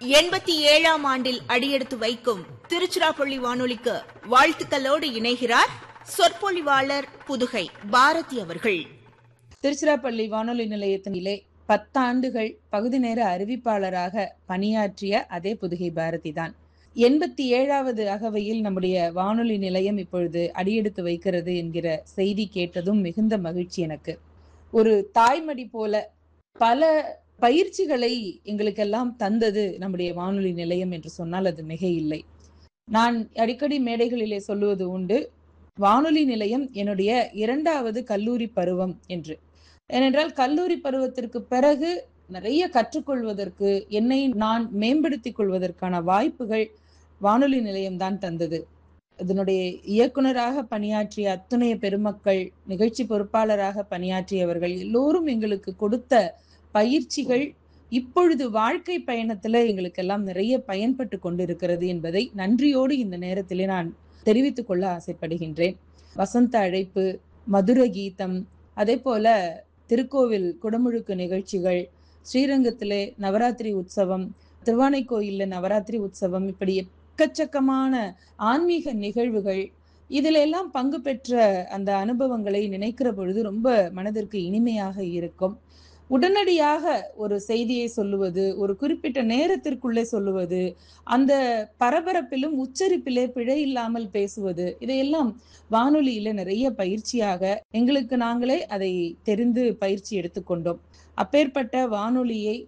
எண்பத்தி ஏழாம் ஆண்டில் அடியெடுத்து வைக்கும் திருச்சிராப்பள்ளி வானொலிக்கு வாழ்த்துக்களோடு இணைகிறார் சொற்பொழிவாளர் புதுகை பாரதி அவர்கள் திருச்சிராப்பள்ளி வானொலி நிலையத்தினிலே பத்தாண்டுகள் பகுதி நேர அறிவிப்பாளராக பணியாற்றிய அதே புதுகை பாரதி தான் எண்பத்தி ஏழாவது அகவையில் நம்முடைய வானொலி நிலையம் இப்பொழுது அடியெடுத்து வைக்கிறது என்கிற செய்தி கேட்டதும் மிகுந்த மகிழ்ச்சி எனக்கு ஒரு தாய்மடி போல பல பயிற்சிகளை எங்களுக்கெல்லாம் தந்தது நம்முடைய வானொலி நிலையம் என்று சொன்னால் அது மிக இல்லை நான் அடிக்கடி மேடைகளிலே சொல்லுவது உண்டு வானொலி நிலையம் என்னுடைய இரண்டாவது கல்லூரி பருவம் என்று ஏனென்றால் கல்லூரி பருவத்திற்கு பிறகு நிறைய கற்றுக்கொள்வதற்கு என்னை நான் மேம்படுத்திக் கொள்வதற்கான வாய்ப்புகள் வானொலி நிலையம் தான் தந்தது இதனுடைய இயக்குனராக பணியாற்றிய அத்துணைய பெருமக்கள் நிகழ்ச்சி பொறுப்பாளராக பணியாற்றியவர்கள் எல்லோரும் எங்களுக்கு கொடுத்த பயிற்சிகள் இப்பொழுது வாழ்க்கை பயணத்துல எங்களுக்கெல்லாம் நிறைய பயன்பட்டு கொண்டிருக்கிறது என்பதை நன்றியோடு இந்த நேரத்திலே நான் தெரிவித்துக் கொள்ள ஆசைப்படுகின்றேன் வசந்த அழைப்பு மதுர கீதம் அதே போல திருக்கோவில் குடமுழுக்கு நிகழ்ச்சிகள் ஸ்ரீரங்கத்திலே நவராத்திரி உற்சவம் திருவானைக்கோயில்ல நவராத்திரி உற்சவம் இப்படி எக்கச்சக்கமான ஆன்மீக நிகழ்வுகள் இதுல எல்லாம் பங்கு பெற்ற அந்த அனுபவங்களை நினைக்கிற பொழுது ரொம்ப மனதிற்கு இனிமையாக இருக்கும் உடனடியாக ஒரு செய்தியை சொல்லுவது ஒரு குறிப்பிட்ட நேரத்திற்குள்ளே சொல்லுவது அந்த பரபரப்பிலும் உச்சரிப்பிலே பிழை இல்லாமல் பேசுவது இதையெல்லாம் வானொலியில நிறைய பயிற்சியாக எங்களுக்கு நாங்களே அதை தெரிந்து பயிற்சி எடுத்துக்கொண்டோம் அப்பேற்பட்ட வானொலியை